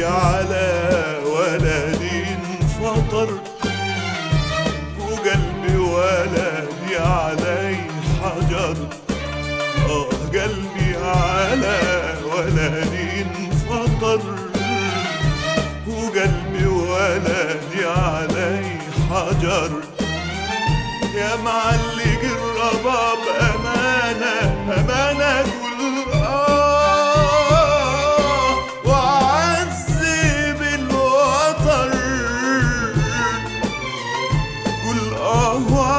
قلبي على ولدي انفطر وقلبي ولدي علي حجر آه قلبي على ولدي انفطر وقلبي ولدي علي حجر يا معلق الرباب أمانة أمانة قول آه وعذب الوتر قول آه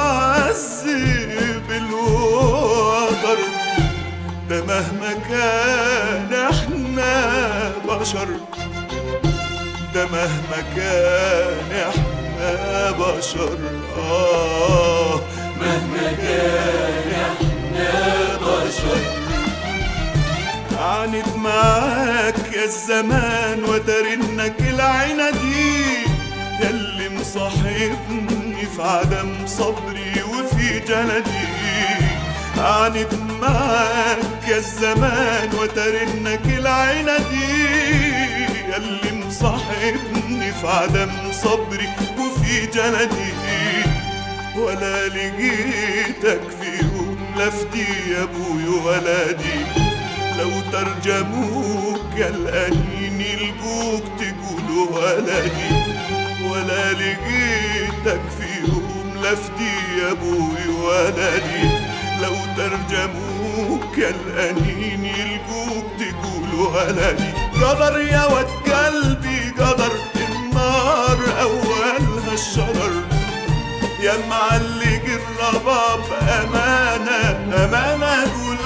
وعذب الوتر ده مهما كان احنا بشر ده مهما كان احنا بشر اه مهما كان احنا بشر عانت معاك يا الزمان وترنك العينة دي ياللي مصاحبني في عدم صبري وفي جلدي عانت معاك يا الزمان وترنك العينة دي ياللي مصاحبني في عدم صبري وفي جلدي ولا لقيتك في يوم لفتي يا ابوي ولدي لو ترجموك يا الأنين يلقوك تقولوا ولدي ولا لقيتك في يوم لفتي يا ابوي ولدي لو ترجموك يا الأنين يلقوك تقولوا ولدي قدر يا ود قلبي قدر النار أولها الشرر يا معلق الرباب أمانة أمانة قول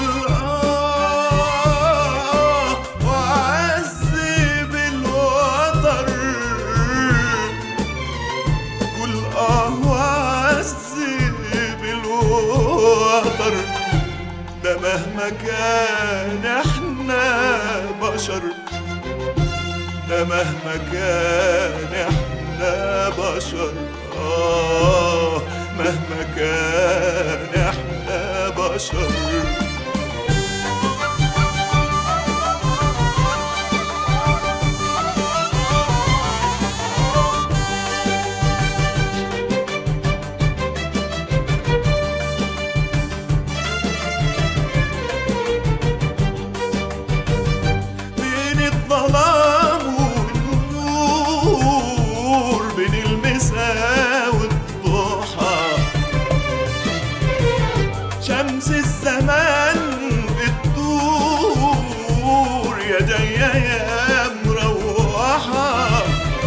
آه وعذب الوتر قول آه وعذب الوتر ده مهما كان احنا بشر ده مهما كان احنا بشر آه مهما كان احنا بشر بين الظلام والنور بين المساء والضحى شمس الزمان بتدور يا جاية يا مروحة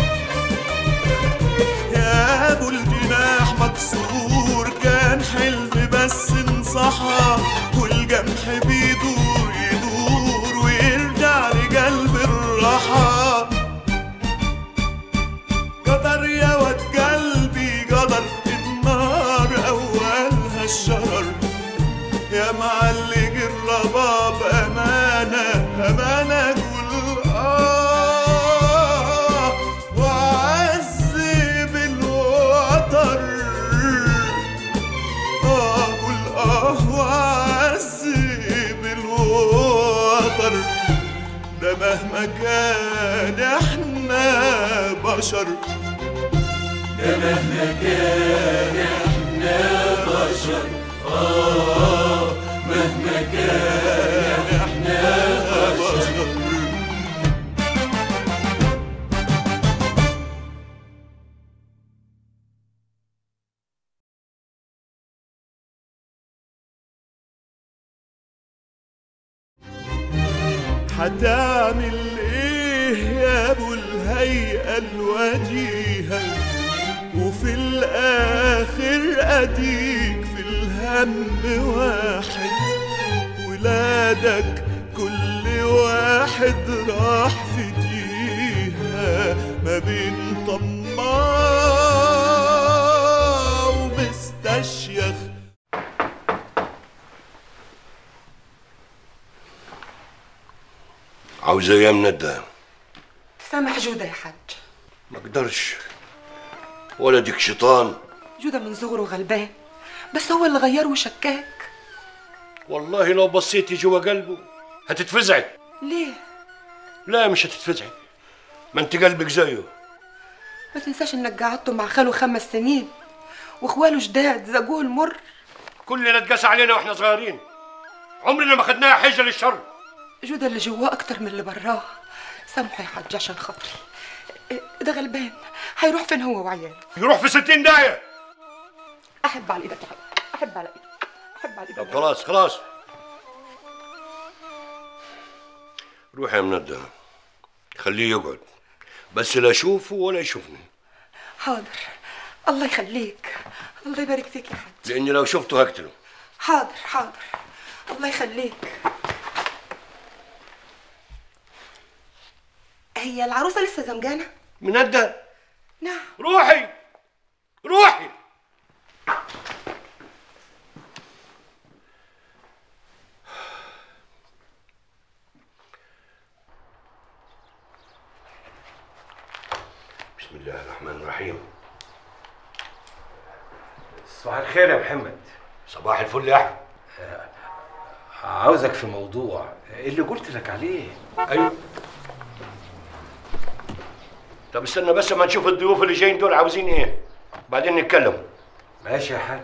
يا ابو الجناح مكسور كان حلم بس انصحى والجمح بيدور يدور ويرجع لقلب الراحة قدر يا ود قلبي قدر النار أولها الشرر يا معلق الرباب أمانة أمانة قول آه وعذب الوتر آه قول آه وعذب الوتر ده مهما كان احنا بشر ده مهما كان احنا بشر آه مهما كان احنا بشر هتعمل ايه يا ابو الهيئة الوجيهة وفي الاخر اديك في الهم واحد ولادك كل واحد راح في جيهة ما بين طماع ومستشيخ عاوزة ايه يا منده سامح جودة يا حاج ما اقدرش ولدك شيطان جودة من صغره غلبان بس هو اللي غيره وشكاك والله لو بصيتي جوا قلبه هتتفزعي ليه؟ لا مش هتتفزعي ما انت قلبك زيه ما تنساش انك قعدته مع خاله خمس سنين واخواله جداد زقوه المر كلنا اتقسى علينا واحنا صغيرين عمرنا ما خدناها حجه للشر جودة اللي جواه اكتر من اللي براه سامحه يا حاج عشان خاطري إيه، ده غلبان هيروح فين هو وعياله يروح في ستين داهيه احب على ايدك يا حاج احب على ايدك احب على طب ايدك خلاص خلاص روح يا منده خليه يقعد بس لا اشوفه ولا يشوفني حاضر الله يخليك الله يبارك فيك يا حاج لاني لو شفته هقتله حاضر حاضر الله يخليك هي العروسة لسه زمجانة؟ منده نعم روحي روحي بسم الله الرحمن الرحيم صباح الخير يا محمد صباح الفل يا احمد عاوزك في موضوع اللي قلت لك عليه ايوه طب استنى بس ما نشوف الضيوف اللي جايين دول عاوزين ايه بعدين نتكلم ماشي يا حاج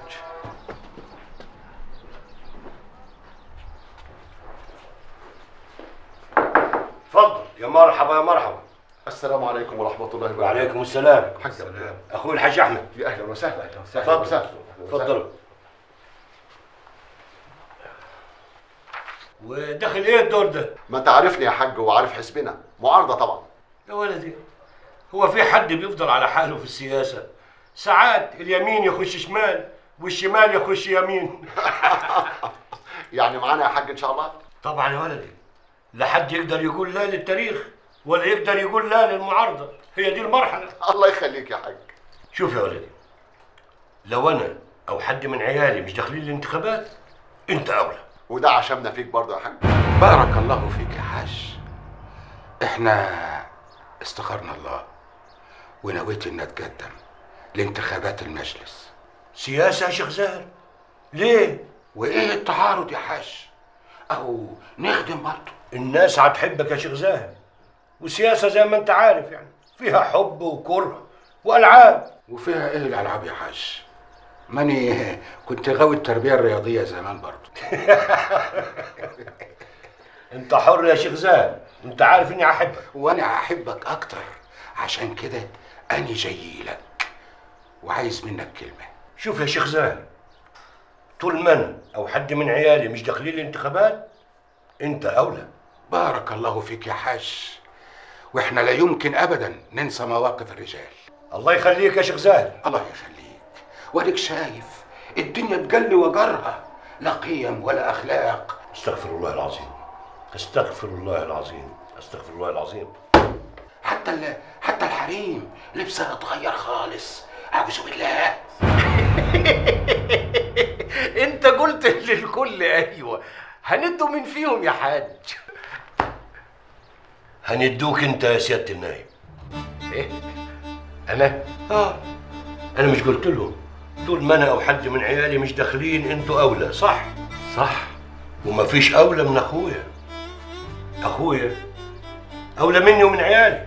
اتفضل يا مرحبا يا مرحبا السلام عليكم ورحمة الله وبركاته وعليكم السلام حاج عبد اخوي الحاج احمد يا أهلا وسهلا أهلا وسهلا تفضل وسهلا. تفضل ودخل ايه الدور ده ما أنت عارفني يا حاج وعارف حسبنا معارضة طبعا يا ولدي هو في حد بيفضل على حاله في السياسة ساعات اليمين يخش شمال والشمال يخش يمين يعني معانا يا حاج إن شاء الله طبعا يا ولدي لا حد يقدر يقول لا للتاريخ ولا يقدر يقول لا للمعارضة هي دي المرحلة الله يخليك يا حاج شوف يا ولدي لو انا او حد من عيالي مش داخلين الانتخابات انت اولى وده عشمنا فيك برضه يا حاج بارك الله فيك يا حاج احنا استخرنا الله ونويت ان اتقدم لانتخابات المجلس سياسة يا شيخ زاهر ليه؟ وايه التعارض يا حاج او نخدم برضه الناس هتحبك يا شيخ زاهر وسياسة زي ما انت عارف يعني فيها حب وكره والعاب وفيها ايه الالعاب يا حاج ماني كنت غاوي التربيه الرياضيه زمان برضه انت حر يا شيخ زاهر انت عارف اني احبك وانا احبك اكتر عشان كده انا جاي لك وعايز منك كلمه شوف يا شيخ زاهر طول ما انا او حد من عيالي مش داخلين الانتخابات انت اولى بارك الله فيك يا حاج واحنا لا يمكن ابدا ننسى مواقف الرجال الله يخليك يا شيخ زاهر الله يخليك واديك شايف الدنيا تجلي وجرها لا قيم ولا اخلاق استغفر الله العظيم استغفر الله العظيم استغفر الله العظيم حتى ال- حتى الحريم لبسها اتغير خالص اعوذ بالله انت قلت للكل ايوه هندوا مين فيهم يا حاج هندوك انت يا سياده النايب ايه انا اه انا مش قلت له طول ما انا او حد من عيالي مش داخلين انتوا اولى صح صح ومفيش اولى من اخويا اخويا اولى مني ومن عيالي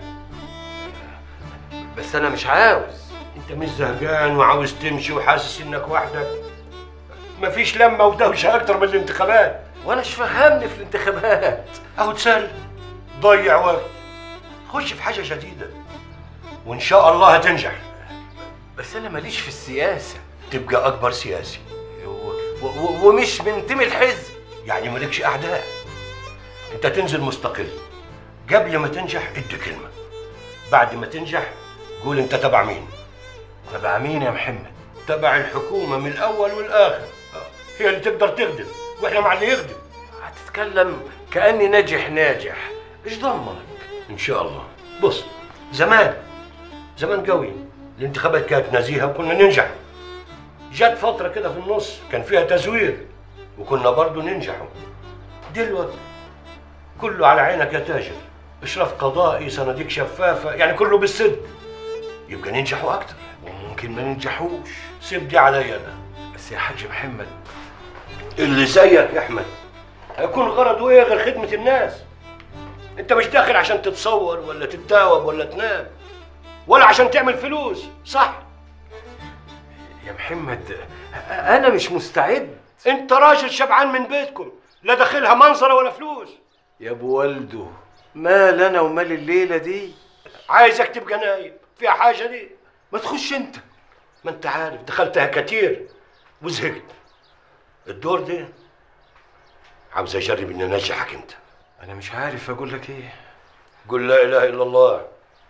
بس انا مش عاوز انت مش زهقان وعاوز تمشي وحاسس انك وحدك مفيش لمه ودوشه اكتر من الانتخابات وانا مش فهمني في الانتخابات اهو تسال ضيع وقت خش في حاجه جديده وان شاء الله هتنجح بس انا ماليش في السياسه تبقى اكبر سياسي و- و- و- ومش منتمي الحزب يعني مالكش اعداء انت تنزل مستقل قبل ما تنجح ادي كلمه بعد ما تنجح قول انت تبع مين تبع مين يا محمد تبع الحكومه من الاول والاخر آه، هي اللي تقدر تخدم واحنا مع اللي يخدم هتتكلم كاني ناجح ناجح ايش ضمنك ان شاء الله بص زمان زمان قوي الانتخابات كانت نزيهه وكنا ننجح جت فتره كده في النص كان فيها تزوير وكنا برضو ننجحوا دلوقتي كله على عينك يا تاجر اشراف قضائي صناديق شفافه يعني كله بالصدق يبقى ننجحوا اكتر وممكن ما ننجحوش سيب دي عليا انا بس يا حاج محمد اللي زيك يا احمد هيكون غرضه ايه غير خدمه الناس انت مش داخل عشان تتصور ولا تتداوب ولا تنام ولا عشان تعمل فلوس صح يا محمد انا مش مستعد انت راجل شبعان من بيتكم لا داخلها منظره ولا فلوس يا ابو والده مال انا ومال الليله دي عايزك تبقى نايم فيها حاجه دي ما تخش انت ما انت عارف دخلتها كتير وزهقت الدور ده عاوز اجرب اني انجحك انت انا مش عارف اقول لك ايه قل لا اله الا الله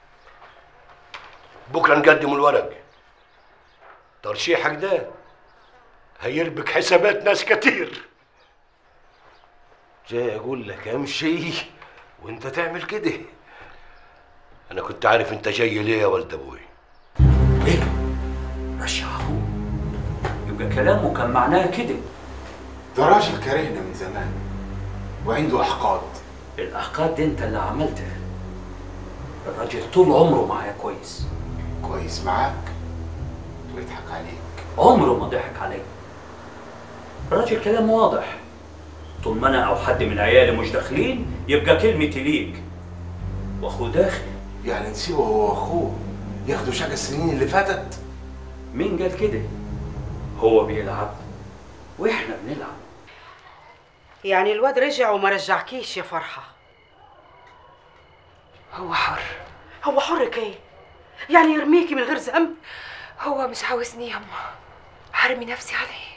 بكره نقدم الورق ترشيحك ده هيربك حسابات ناس كتير جاي اقول لك امشي وانت تعمل كده انا كنت عارف انت جاي ليه يا ولد ابوي ايه رشحه يبقى كلامه كان معناه كده ده راجل كرهنا من زمان وعنده احقاد الاحقاد دي انت اللي عملتها الراجل طول عمره معايا كويس كويس معاك ويضحك عليك عمره ما ضحك عليا الراجل كلامه واضح طول ما انا او حد من عيالي مش داخلين يبقى كلمتي ليك واخوه داخل يعني نسيبه هو واخوه ياخدوا شقى السنين اللي فاتت مين قال كده هو بيلعب واحنا بنلعب يعني الواد رجع وما رجعكيش يا فرحة هو حر هو حر كيه يعني يرميكي من غير ذنب هو مش عاوزني يما هرمي نفسي عليه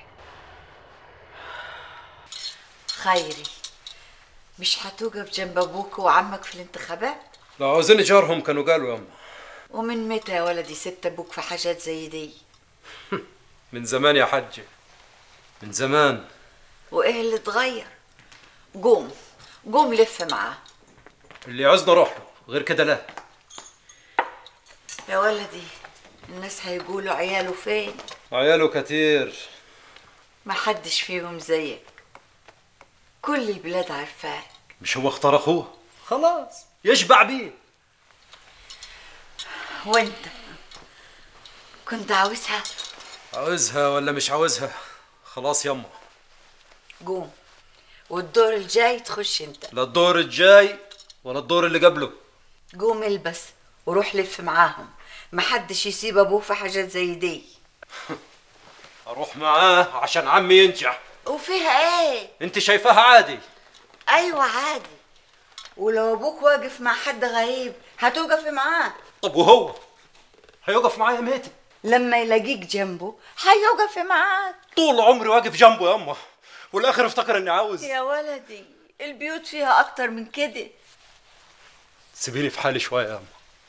خيري مش هتوقف جنب ابوك وعمك في الانتخابات لو عاوزين جارهم كانوا قالوا يا أم ومن متى يا ولدي سبت ابوك في حاجات زي دي من زمان يا حجي من زمان وايه اللي اتغير قوم قوم لف معاه اللي عاوزنا نروح له غير كده لا يا ولدي الناس هيقولوا عياله فين عياله كتير ما حدش فيهم زيك كل البلاد عارفاك مش هو اختار اخوه خلاص يشبع بيه وانت كنت عاوزها عاوزها ولا مش عاوزها خلاص يما قوم والدور الجاي تخش انت لا الدور الجاي ولا الدور اللي قبله قوم البس وروح لف معاهم محدش يسيب ابوه في حاجات زي دي اروح معاه عشان عمي ينجح وفيها ايه انت شايفاها عادي ايوه عادي ولو ابوك واقف مع حد غريب هتوقفي معاه طب وهو هيوقف معايا ميتة لما يلاقيك جنبه هيوقف معاك طول عمري واقف جنبه يا اما والاخر افتكر اني عاوز يا ولدي البيوت فيها اكتر من كده سيبيني في حالي شويه يا اما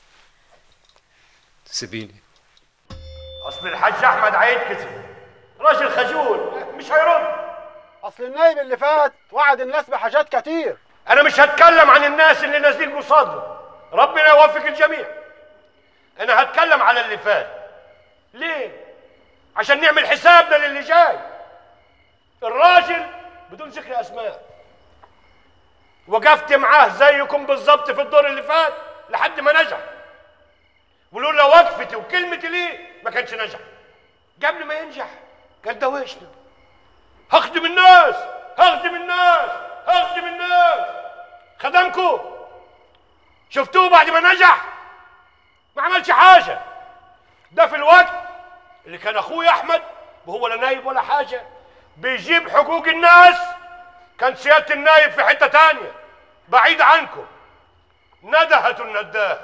سيبيني اصل الحاج احمد هيتكسف راجل خجول مش هيرد اصل النايب اللي فات وعد الناس بحاجات كتير انا مش هتكلم عن الناس اللي نازلين قصاده ربنا يوفق الجميع انا هتكلم على اللي فات ليه عشان نعمل حسابنا للي جاي الراجل بدون ذكر اسماء وقفت معاه زيكم بالظبط في الدور اللي فات لحد ما نجح ولولا وقفتي وكلمتي ليه ما كانش نجح قبل ما ينجح كان دوشنا هخدم الناس هخدم الناس هخدم الناس خدمكم شفتوه بعد ما نجح ما عملش حاجه ده في الوقت اللي كان اخوي احمد وهو لا نايب ولا حاجه بيجيب حقوق الناس كان سياده النايب في حته تانية بعيد عنكم ندهة النداه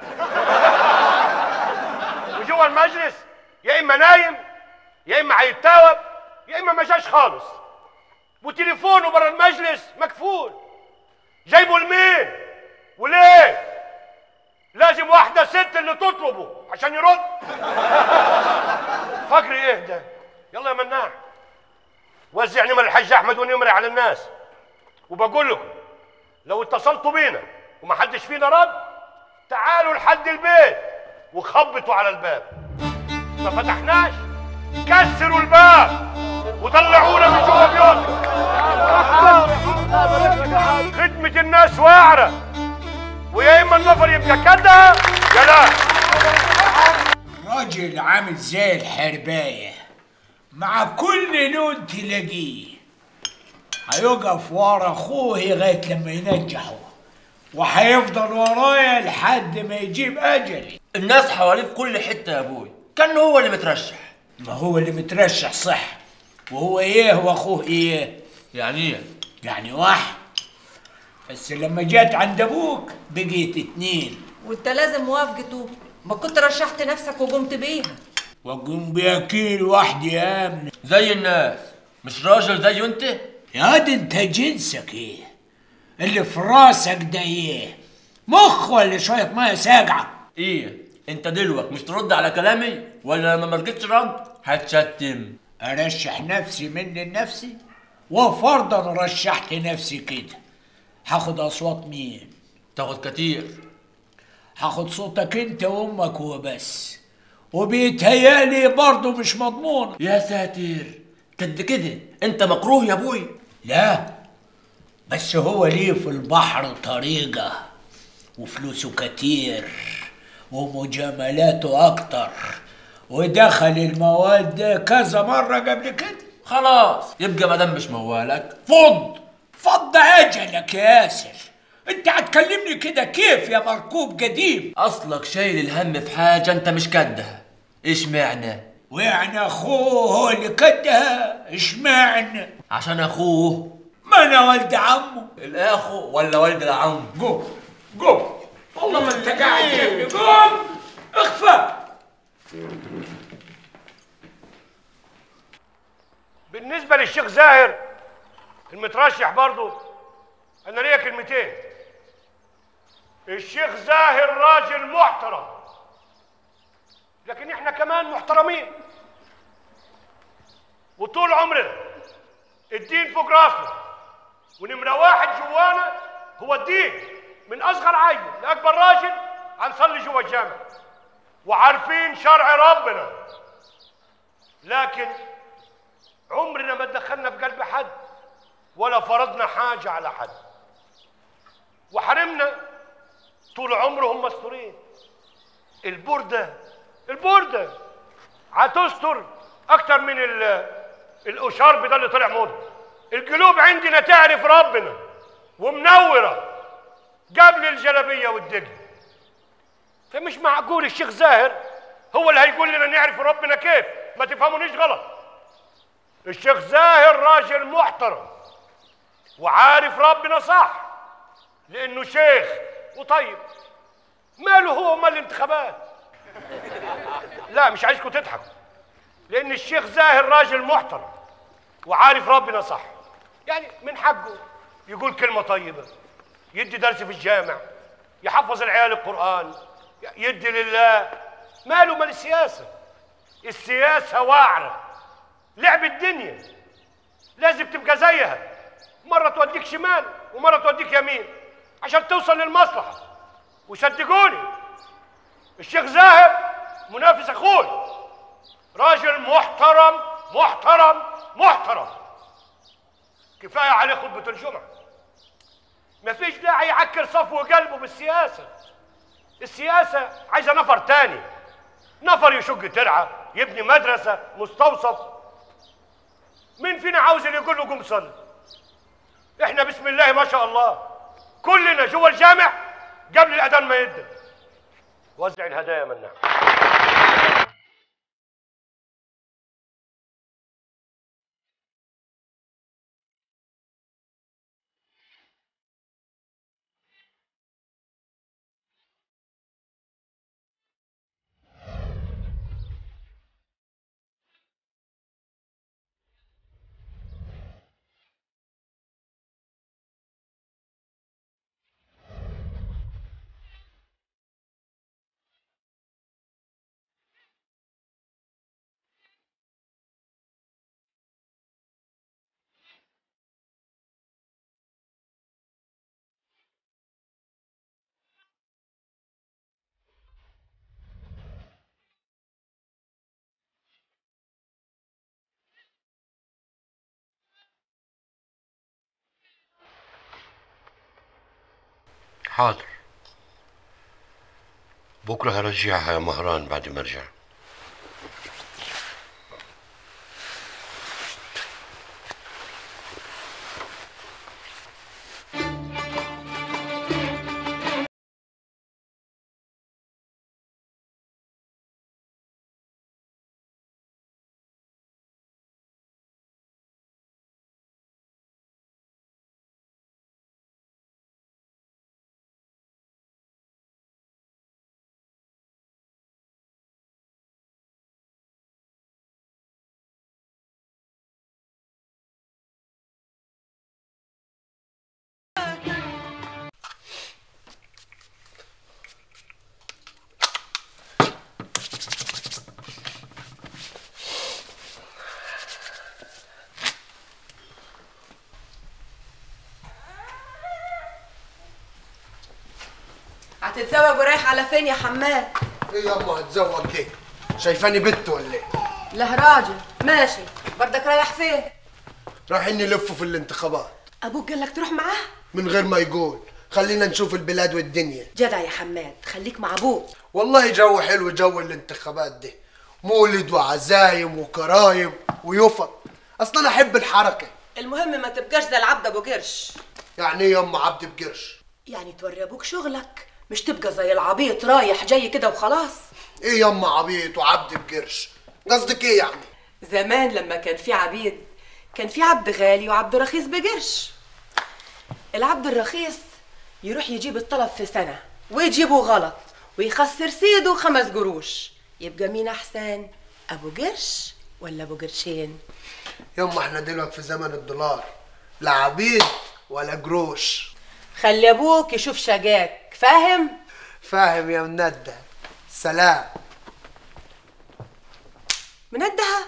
وجوه المجلس يا اما نايم يا اما هيتاوب يا اما ما جاش خالص وتليفونه بره المجلس مكفول جايبه لمين وليه لازم واحدة ست اللي تطلبه عشان يرد فكري ايه ده يلا يا مناع وزع نمر الحاج احمد ونمري على الناس وبقول لكم لو اتصلتوا بينا وما حدش فينا رد تعالوا لحد البيت وخبطوا على الباب ما فتحناش كسروا الباب وطلعونا من جوه بيوتنا خدمة الناس واعرة ويا اما النفر يبقى كده يا لا راجل عامل زي الحرباية مع كل لون تلاقيه هيقف ورا اخوه لغاية لما ينجحه وهيفضل ورايا لحد ما يجيب اجلي الناس حواليه في كل حته يا ابوي كان هو اللي مترشح ما هو اللي مترشح صح وهو ايه واخوه ايه يعني ايه يعني واحد بس لما جيت عند ابوك بقيت اتنين وانت لازم موافقته ما كنت رشحت نفسك وقمت بيها واقوم بياكل لوحدي يا امن زي الناس مش راجل زي انت يا دي انت جنسك ايه اللي في راسك ده ايه مخ ولا شويه ميه ساقعه ايه انت دلوك مش ترد على كلامي ولا لما ما رجعتش رد هتشتم ارشح نفسي من لنفسي وفرضا رشحت نفسي كده هاخد اصوات مين تاخد كتير هاخد صوتك انت وامك وبس وبيتهيالي برضه مش مضمون يا ساتر قد كده انت مكروه يا ابوي لا بس هو ليه في البحر طريقة وفلوسه كتير ومجاملاته أكتر ودخل المواد ده كذا مرة قبل كده خلاص يبقى مادام مش موالك فض فض أجلك يا ياسر انت هتكلمني كده كيف يا مركوب قديم اصلك شايل الهم في حاجه انت مش كدها ايش معنى ويعني اخوه هو اللي كدها اشمعنى عشان اخوه ما انا ولد عمه الاخو ولا ولد العم قوم قوم والله ما انت قاعد جنبي قوم اخفى بالنسبة للشيخ زاهر المترشح برضو أنا ليا كلمتين الشيخ زاهر راجل محترم لكن احنا كمان محترمين وطول عمرنا الدين فوق راسنا ونمرة واحد جوانا هو الدين من أصغر عيل لأكبر راجل هنصلي جوا الجامع وعارفين شرع ربنا لكن عمرنا ما دخلنا في قلب حد ولا فرضنا حاجة على حد وحرمنا طول عمرهم مستورين البردة البردة هتستر أكتر من ال- الأشارب ده اللي طلع موضة القلوب عندنا تعرف ربنا ومنورة قبل الجلبية والدقن فمش معقول الشيخ زاهر هو اللي هيقول لنا نعرف ربنا كيف ما تفهمونيش غلط الشيخ زاهر راجل محترم وعارف ربنا صح لانه شيخ وطيب ماله هو مال الانتخابات لا مش عايزكم تضحكوا لان الشيخ زاهر راجل محترم وعارف ربنا صح يعني من حقه يقول كلمه طيبه يدي درس في الجامع يحفظ العيال القران يدي لله ماله مال السياسه السياسه واعره لعب الدنيا لازم تبقى زيها مرة توديك شمال ومرة توديك يمين عشان توصل للمصلحة وصدقوني الشيخ زاهر منافس اخوي راجل محترم محترم محترم كفاية عليه خطبة الجمعة مفيش داعي يعكر صفو قلبه بالسياسة السياسة عايزة نفر تاني نفر يشق ترعة يبني مدرسة مستوصف مين فينا عاوز اللي يقول له قوم صلي احنا بسم الله ما شاء الله كلنا جوا الجامع قبل الاذان ما يدن وزع الهدايا منا حاضر بكرة هرجعها يا مهران بعد ما ارجع هتتزوج ورايح على فين يا حماد ايه ياما هتزوج ليه شايفاني بنت ولا ايه له راجل ماشي برضك رايح فين رايحين نلفوا في الانتخابات ابوك قال لك تروح معاه من غير ما يقول خلينا نشوف البلاد والدنيا جدع يا حماد خليك مع ابوك والله جو حلو جو الانتخابات دي مولد وعزايم وكرايم ويفط اصلا انا احب الحركه المهم ما تبقاش زي العبد ابو قرش يعني ايه ياما عبد بقرش يعني توري ابوك شغلك مش تبقى زي العبيط رايح جاي كده وخلاص ايه ياما عبيط وعبد بقرش قصدك ايه يعني زمان لما كان في عبيد كان في عبد غالي وعبد رخيص بقرش العبد الرخيص يروح يجيب الطلب في سنة ويجيبه غلط ويخسر سيده خمس قروش يبقى مين أحسن أبو قرش ولا أبو قرشين ياما احنا دلوقتي في زمن الدولار لا عبيد ولا قروش خلي أبوك يشوف شقاك فاهم؟ فاهم يا منده سلام مندها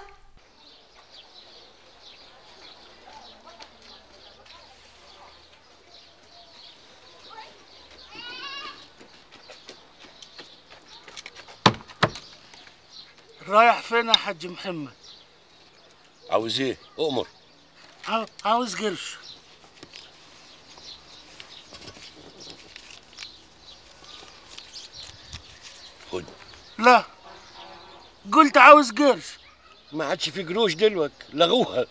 رايح فين يا حاج محمد عاوز ايه اؤمر عاو- عاوز قرش خد لا قلت عاوز قرش ما عادش في قروش دلوقتي لغوها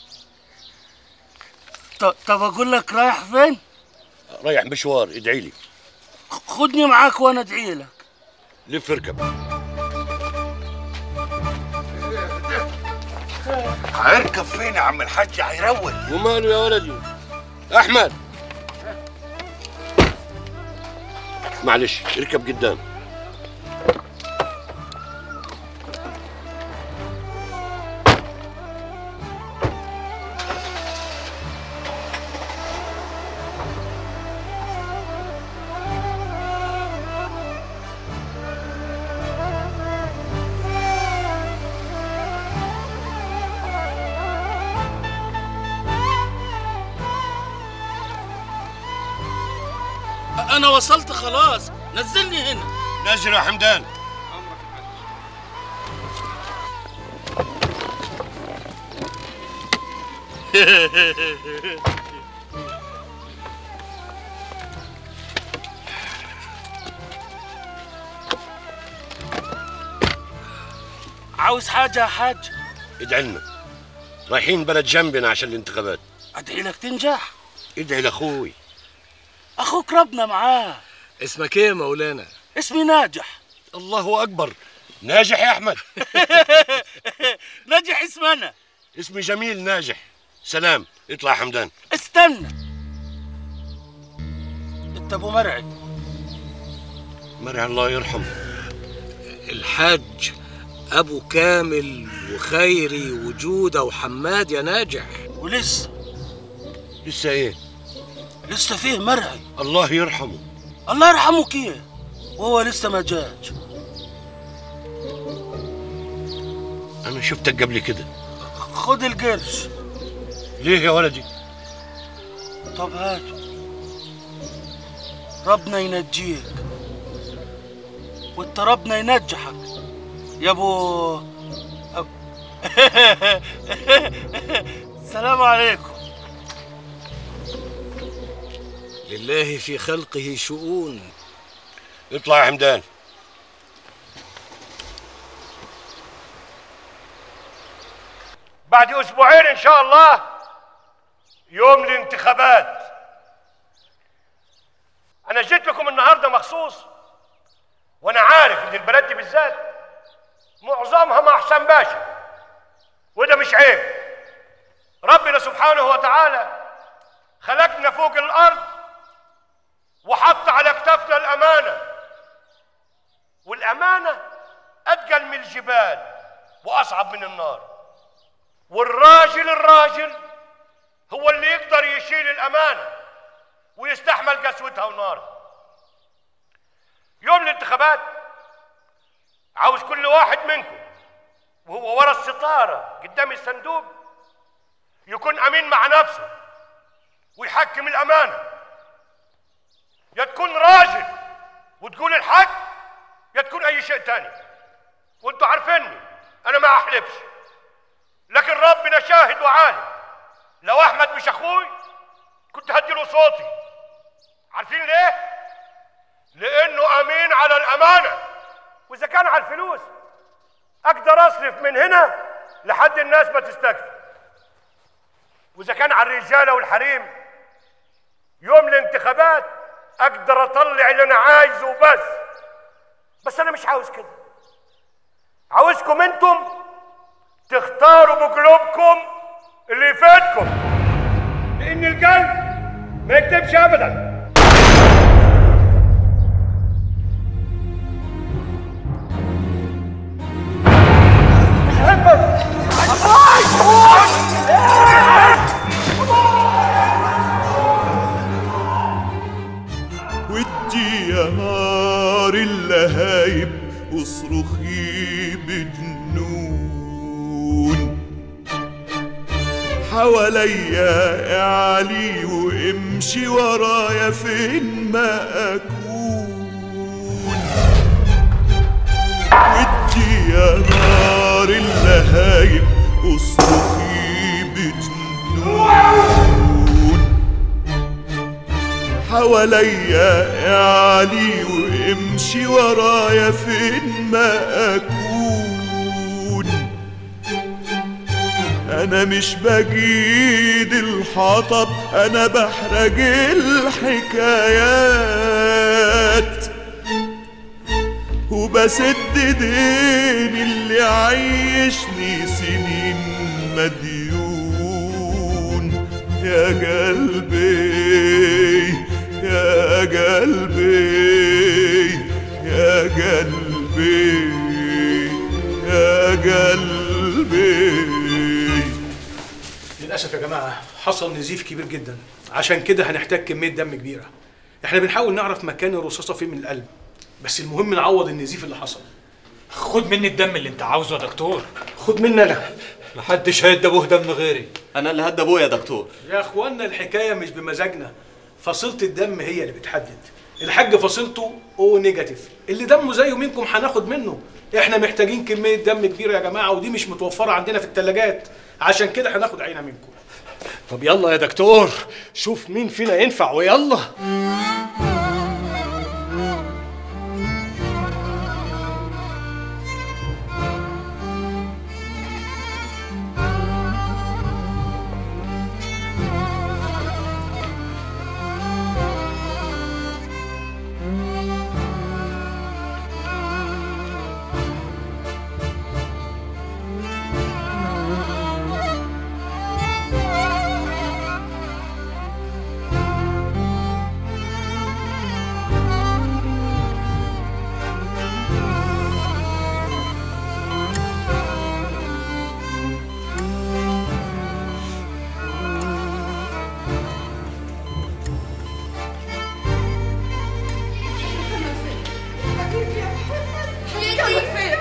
ط- طب اقول لك رايح فين رايح مشوار ادعي لي خدني معاك وانا ادعي لك لف اركب هيركب فين يا عم الحاج هيروق وماله يا ولدي احمد معلش اركب قدام انا وصلت خلاص نزلني هنا نزل يا حمدان عاوز حاجه يا حاج ادعي لنا رايحين بلد جنبنا عشان الانتخابات ادعي لك تنجح ادعي لاخوي اخوك ربنا معاه اسمك ايه يا مولانا اسمي ناجح الله اكبر ناجح يا احمد ناجح اسمنا اسمي جميل ناجح سلام اطلع يا حمدان استنى انت ابو مرعي مرعي الله يرحمه الحاج ابو كامل وخيري وجوده وحماد يا ناجح ولسه لسه ايه لسه فيه مرعي الله يرحمه الله يرحمه كيف وهو لسه ما جاش انا شفتك قبل كده خد القرش ليه يا ولدي طب هاته ربنا ينجيك وانت ربنا ينجحك يا ابو أب... السلام عليكم لله في خلقه شؤون اطلع يا حمدان بعد اسبوعين ان شاء الله يوم الانتخابات انا جيت لكم النهارده مخصوص وانا عارف ان البلد دي بالذات معظمها مع حسام باشا وده مش عيب ربنا سبحانه وتعالى خلقنا فوق الارض وحط على كتافنا الامانه والامانه اثقل من الجبال واصعب من النار والراجل الراجل هو اللي يقدر يشيل الامانه ويستحمل قسوتها ونارها يوم الانتخابات عاوز كل واحد منكم وهو ورا الستاره قدام الصندوق يكون امين مع نفسه ويحكم الامانه يا تكون راجل وتقول الحق يا تكون اي شيء تاني وانتوا عارفيني انا ما احلفش لكن ربنا شاهد وعالم لو احمد مش اخوي كنت هديله صوتي عارفين ليه لانه امين على الامانه واذا كان على الفلوس اقدر اصرف من هنا لحد الناس ما تستكفي واذا كان على الرجاله والحريم يوم الانتخابات اقدر اطلع اللي انا عايزه وبس بس انا مش عاوز كده عاوزكم انتم تختاروا بقلوبكم اللي يفيدكم لان القلب ما يكتبش ابدا ودي يا نار اللهايب اصرخي بجنون حواليا اعلي وامشي ورايا فين ما اكون ودي يا نار اللهايب اصرخي بجنون حواليا اعلي وامشي ورايا فين ما اكون انا مش بجيد الحطب انا بحرج الحكايات وبسد دين اللي عيشني سنين مديون يا قلبي يا قلبي يا قلبي يا قلبي للاسف يا جماعه حصل نزيف كبير جدا عشان كده هنحتاج كميه دم كبيره احنا بنحاول نعرف مكان الرصاصه فين من القلب بس المهم نعوض النزيف اللي حصل خد مني الدم اللي انت عاوزه يا دكتور خد مني انا محدش هيدي ابوه دم غيري انا اللي هدى ابويا يا دكتور يا اخوانا الحكايه مش بمزاجنا فصيله الدم هي اللي بتحدد الحاج فصيلته او نيجاتيف اللي دمه زيه منكم هناخد منه احنا محتاجين كميه دم كبيره يا جماعه ودي مش متوفره عندنا في الثلاجات عشان كده هناخد عينه منكم طب يلا يا دكتور شوف مين فينا ينفع ويلا ابوك فين؟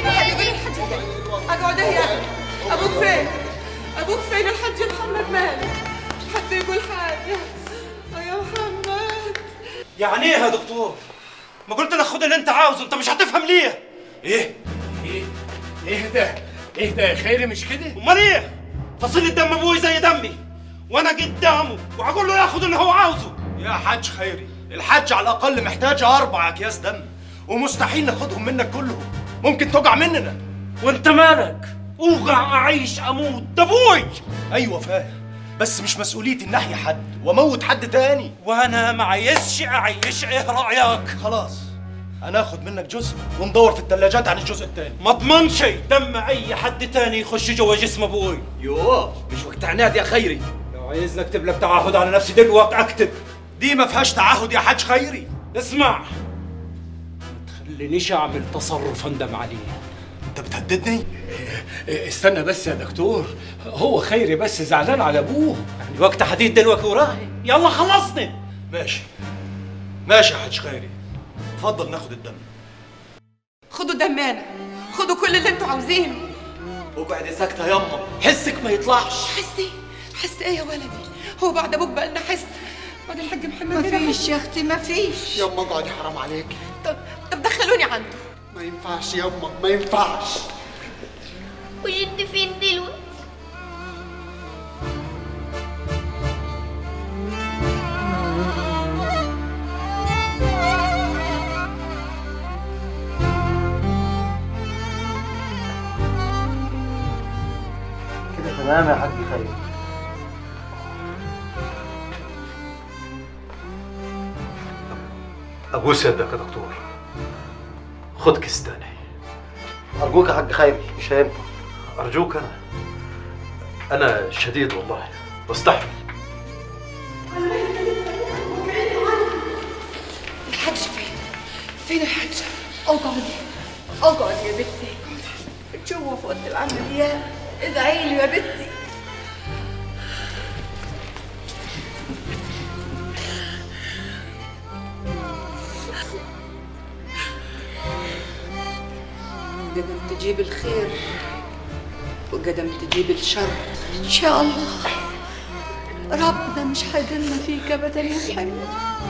اقعد هنا ابوك فين؟ ابوك فين الحاج محمد مالك؟ حد يقول حاجه يا محمد يعني ايه يا دكتور؟ ما قلت لك خد اللي انت عاوزه انت مش هتفهم ليه؟ ايه؟ ايه؟ ايه ده؟ ايه ده يا خيري مش كده؟ امال ايه؟ فصيل الدم ابوي زي دمي وانا قدامه وهقول له ياخد اللي هو عاوزه يا حاج خيري الحاج على الاقل محتاج اربع اكياس دم ومستحيل ناخدهم منك كلهم ممكن توجع مننا وانت مالك اوجع اعيش اموت ده ابوي ايوه فاهم بس مش مسؤوليتي ان احيي حد واموت حد تاني وانا ما عايزش اعيش ايه رايك خلاص هناخد منك جزء وندور في الثلاجات عن الجزء التاني ما اضمنش دم اي حد تاني يخش جوا جسم ابوي يوه مش وقت عناد يا خيري لو عايزني اكتب لك تعهد على نفسي دلوقتي اكتب دي ما فيهاش تعهد يا حاج خيري اسمع ما تخلينيش اعمل تصرف اندم عليه انت بتهددني إيه، استنى بس يا دكتور هو خيري بس زعلان على ابوه الوقت حديد دلوقتي وراي يلا خلصني ماشي ماشي يا حاج خيري اتفضل ناخد الدم خدوا دمانة خدوا كل اللي انتوا عاوزينه اقعدي ساكته يما حسك ما يطلعش حسي حس ايه يا ولدي هو بعد ابوك بقى لنا حس واد الحاج محمد ما هنا. فيش يا اختي ما فيش يما اقعدي حرام عليكي طب طب دخلوني عنده ما ينفعش يما ما ينفعش وجد فين دلوقتي كده تمام يا حاج خير ابوس يدك يا دكتور خد كيس تاني ارجوك يا حاج خيري مش هينفع ارجوك انا انا شديد والله واستحمل الحاج فين فين الحاج اقعدي اقعدي يا بنتي جوا في اوضه العمليات ادعي له يا بنتي قدم تجيب الخير وقدم تجيب الشر ان شاء الله ربنا مش هيضلنا فيك ابدا يا محمد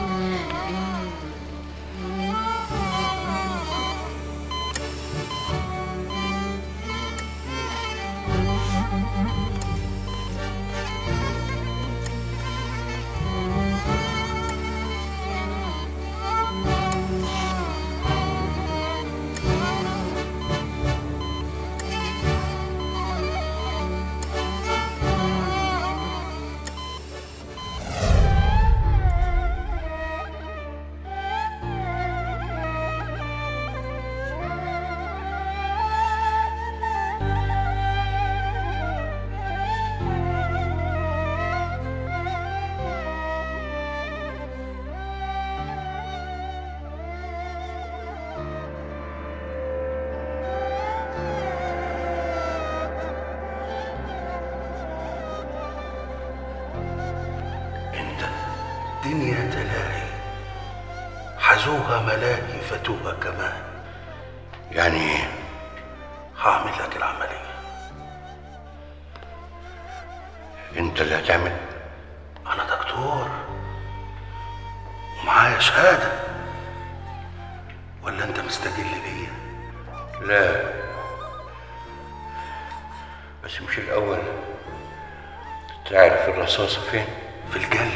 دنيا تلاهي حزوها ملاهي فتوها كمان يعني هعمل لك العملية انت اللي هتعمل أنا دكتور ومعايا شهادة ولا أنت مستجل بيا؟ لا بس مش الاول تعرف الرصاصة فين في القلب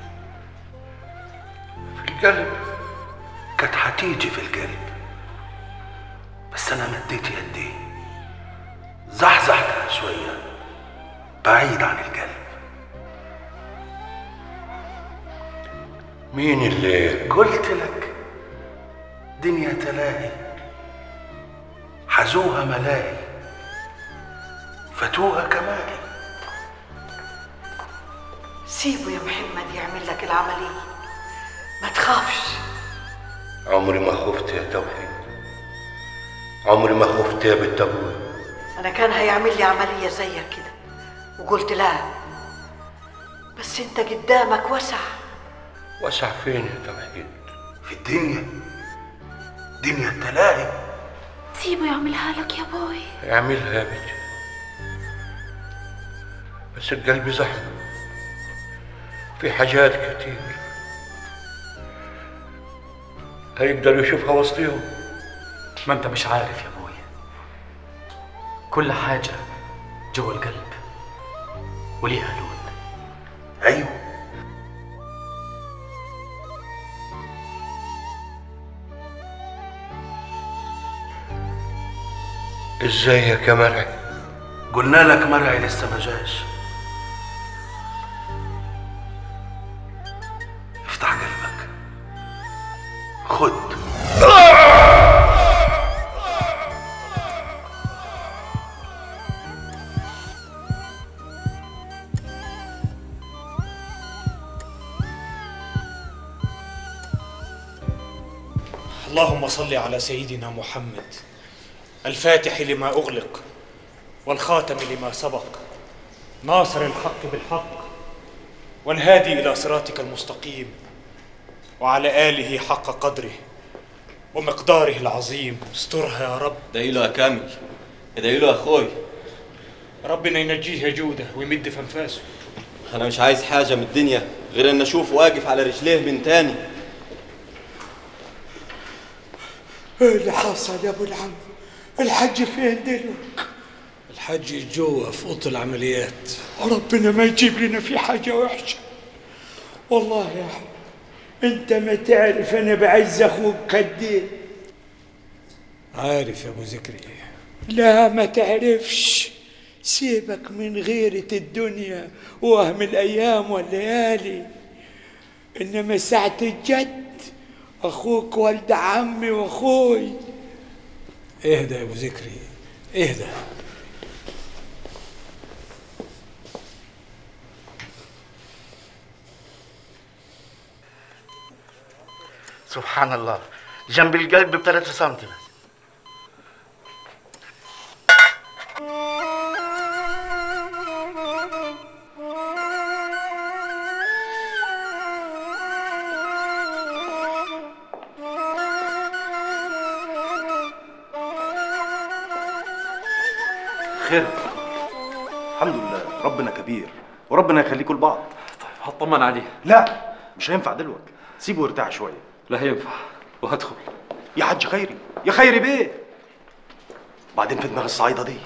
في القلب كانت هتيجي في القلب بس أنا مديت يدي زحزحتها شوية بعيد عن القلب مين اللي قلت لك دنيا تلاهي حزوها ملاهي فتوها كمالي سيبه يا محمد يعمل لك العملية ما تخافش عمري ما خفت يا توحيد عمري ما خفت يا بنت ابوي أنا كان هيعمل لي عملية زيك كده وقلت لا بس أنت قدامك وسع وسع فين يا توحيد في الدنيا دنيا التلاهي سيبه يعملها لك يا بوي اعملها يا بنتي بس القلب زحمة في حاجات كتير هيقدر يشوفها وسطيهم ما انت مش عارف يا ابوي كل حاجة جوه القلب وليها لون ايوه ازيك يا مرعي قلنا لك مرعي لسه ما جاش افتح قلبك خد اللهم صل على سيدنا محمد الفاتح لما أغلق والخاتم لما سبق ناصر الحق بالحق والهادي إلى صراطك المستقيم وعلى آله حق قدره ومقداره العظيم استرها يا رب ادعي له يا كامل ادعي له يا اخوي ربنا ينجيه يا جودة ويمد في أنفاسه انا مش عايز حاجه من الدنيا غير ان اشوفه واقف على رجليه من تاني ايه اللي حصل يا ابو العم الحج فين دلوقتي الحاج جوه في اوضه العمليات ربنا ما يجيب لنا في حاجة وحشة والله يا أحمد أنت ما تعرف أنا بعز أخوك قد إيه عارف يا ابو ذكري لا ما تعرفش سيبك من غيرة الدنيا وهم الأيام والليالي إنما ساعة الجد أخوك ولد عمي وأخوي اهدى يا ابو ذكري اهدى سبحان الله جنب القلب بثلاثة سنتي بس خير الحمد لله ربنا كبير وربنا يخليكم لبعض هطمن عليه لا مش هينفع دلوقتي سيبه يرتاح شويه لا هينفع وهدخل يا حاج خيري يا خيري بيه بعدين في دماغ الصعيده دي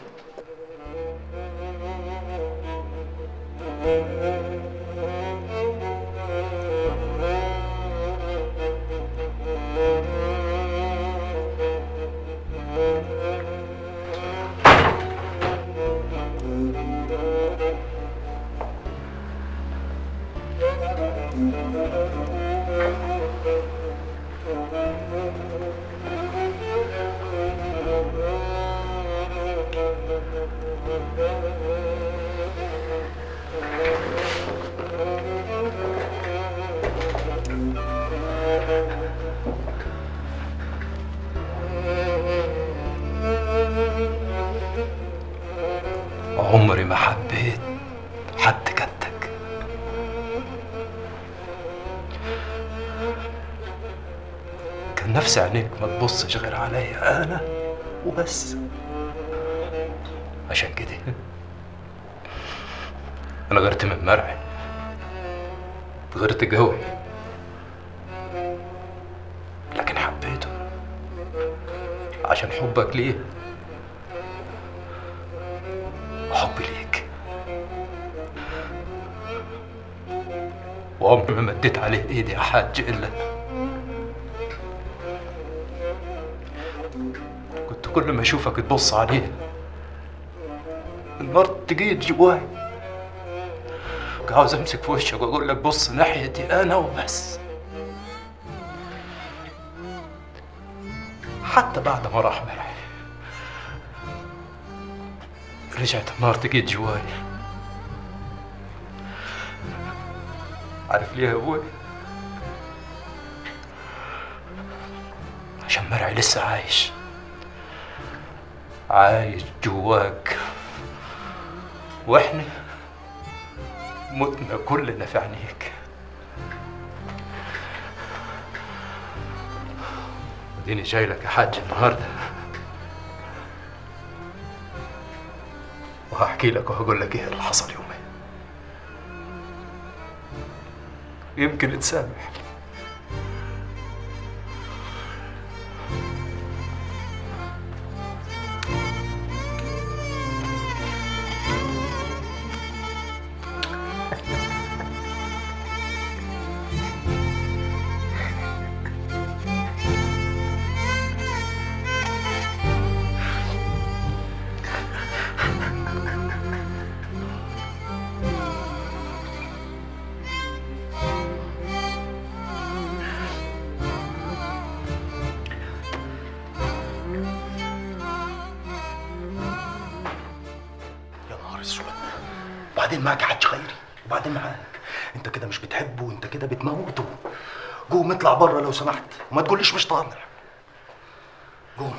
عمري ما حبيت حد كدك كان نفسي عينيك ما تبصش غير عليا انا وبس عشان كده انا غيرت من مرعي غيرت جوي لكن حبيته عشان حبك ليه وحبي ليك وعمري ما مديت عليه ايدي يا حاج الا كنت كل ما اشوفك تبص عليه النار تجي جواي كنت عاوز امسك في وشك واقول لك بص ناحيتي انا وبس حتى بعد ما راح مرعي رجعت النار تجي جواي عارف ليه يا ابوي عشان مرعي لسه عايش عايش جواك واحنا متنا كلنا في عينيك اديني جاي لك يا حاج النهارده وهحكي لك وهقول لك ايه اللي حصل يومين يمكن تسامح يا نهار اسود وبعدين معاك يا حاج خيري وبعدين معاك انت كده مش بتحبه وانت كده بتموته قوم اطلع بره لو سمحت وما تقوليش مش طالع قوم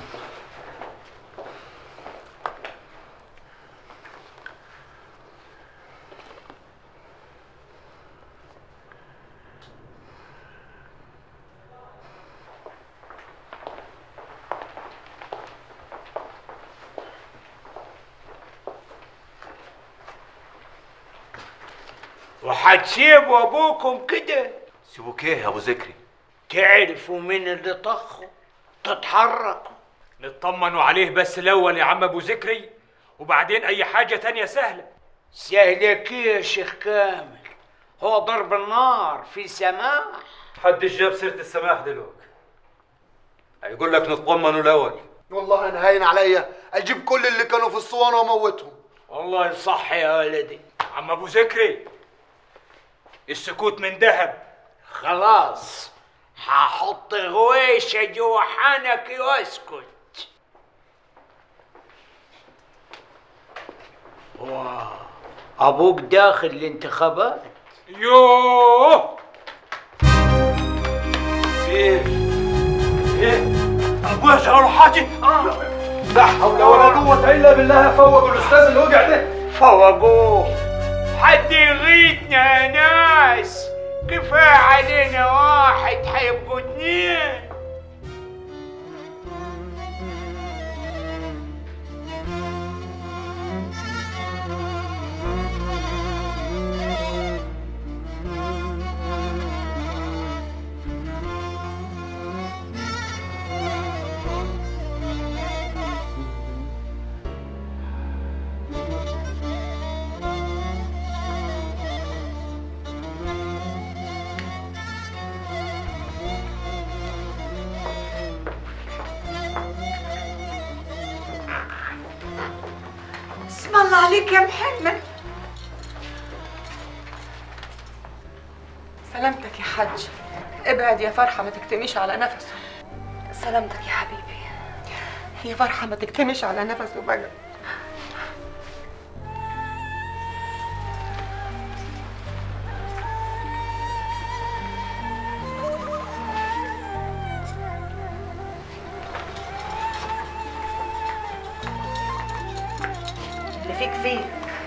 وهتسيبوا ابوكم كده سيبوك ايه يا ابو ذكري تعرفوا مين اللي طخه تتحركوا نطمنوا عليه بس الاول يا عم ابو ذكري وبعدين اي حاجه تانية سهله سهلة كيه يا شيخ كامل هو ضرب النار في سماح محدش جاب سيره السماح دلوقتي هيقول لك نطمنوا الاول والله انا هاين عليا اجيب كل اللي كانوا في الصوانه واموتهم والله صح يا ولدي عم ابو ذكري السكوت من ذهب خلاص هحط غويشة جوا حنكي واسكت واه ابوك داخل الانتخابات يوه ايه ايه ابويا شغله حاجه لا حول ولا قوه الا بالله فوق الاستاذ اللي وقع ده فوقوه حد يغيثنا يا ناس كفايه علينا واحد هيبقوا اتنين اسم الله عليك يا محمد سلامتك يا حج ابعد يا فرحة ما تكتميش على نفسه سلامتك يا حبيبي يا فرحة ما تكتميش على نفسه بقى اللي فيك فيك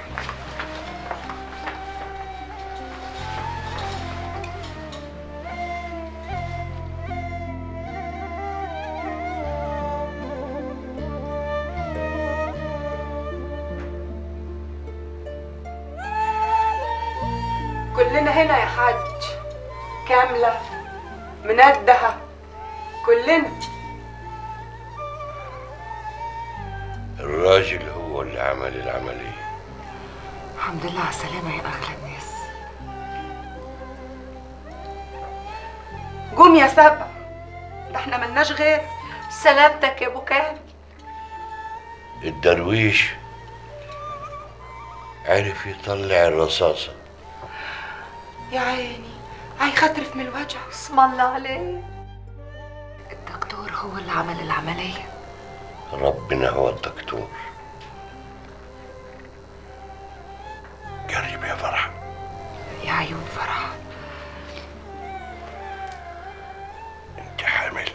كلنا هنا يا حج كاملة مندهة كلنا الراجل هو اللي عمل العملية الحمد لله على السلامة يا أغلى الناس قوم يا سبع ده احنا ملناش غير سلامتك يا ابو كامل الدرويش عرف يطلع الرصاصة يا عيني هيخطرف من الوجع اسم الله عليك الدكتور هو اللي عمل العملية ربنا هو الدكتور جرب يا فرح يا عيون فرح انت حامل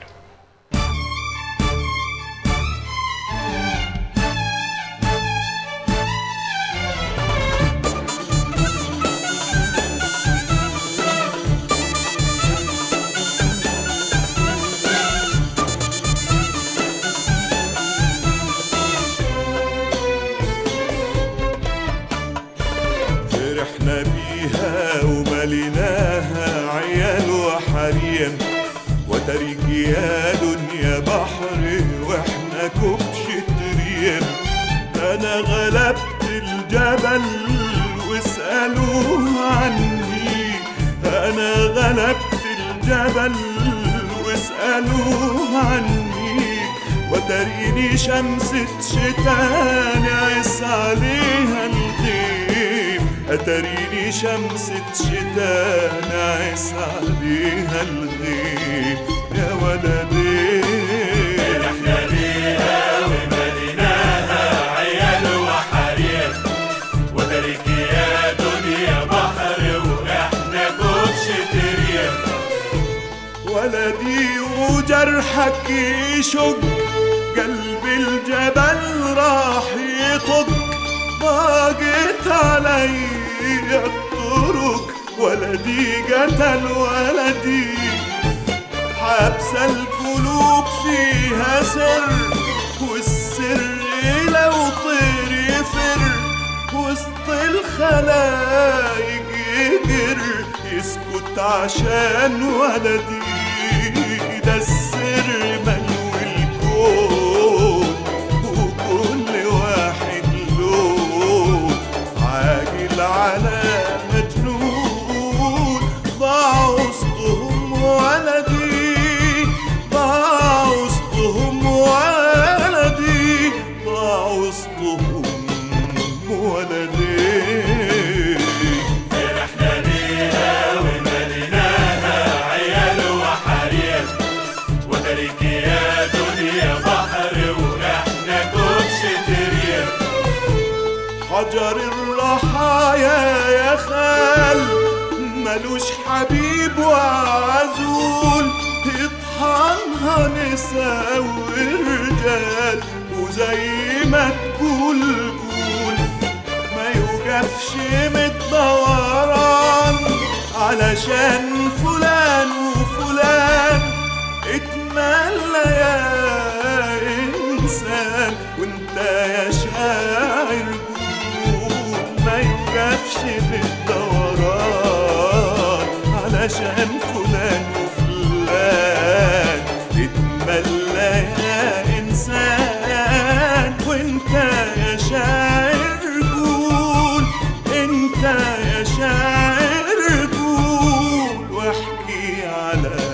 فرحنا بيها ومليناها عيال وحريم وترك يا دنيا بحر واحنا كبش تريم انا غلبت الجبل واسألوه عني انا غلبت الجبل واسألوه عني وتريني شمسة شتاء نعس عليها الغيم أتريني شمسة شتاء نعس عليها الغيم يا ولدي فرحنا بيها ومديناها عيال وحريم وترك يا دنيا بحر واحنا كبش تريم ولدي وجرحك يشق قلب الجبل راح يطق ضاقت علي الطرق ولدي قتل ولدي حبس القلوب فيها سر والسر لو طير يفر وسط الخلايق فاكر يسكت عشان ولدي ده السر ملو الكون وكل واحد له عاجل على مجنون ضاع وسطهم ولدي ضاع وسطهم ولدي ضاع وسطهم ولدي فرحنا بيها ومليناها عيال وحريم وترك يا دنيا بحر واحنا كبش تريم حجر الرحايا يا خال ملوش حبيب وعزول يطحنها نساء ورجال وزي ما تقول قول ما يوقفش متدوران علشان فلان وفلان اتملى يا انسان وانت يا شاعر قول ما يوقفش بالدوران علشان فلان وفلان اتملى يا انسان وانت يا شاعر قول انت يا شاعر قول واحكي على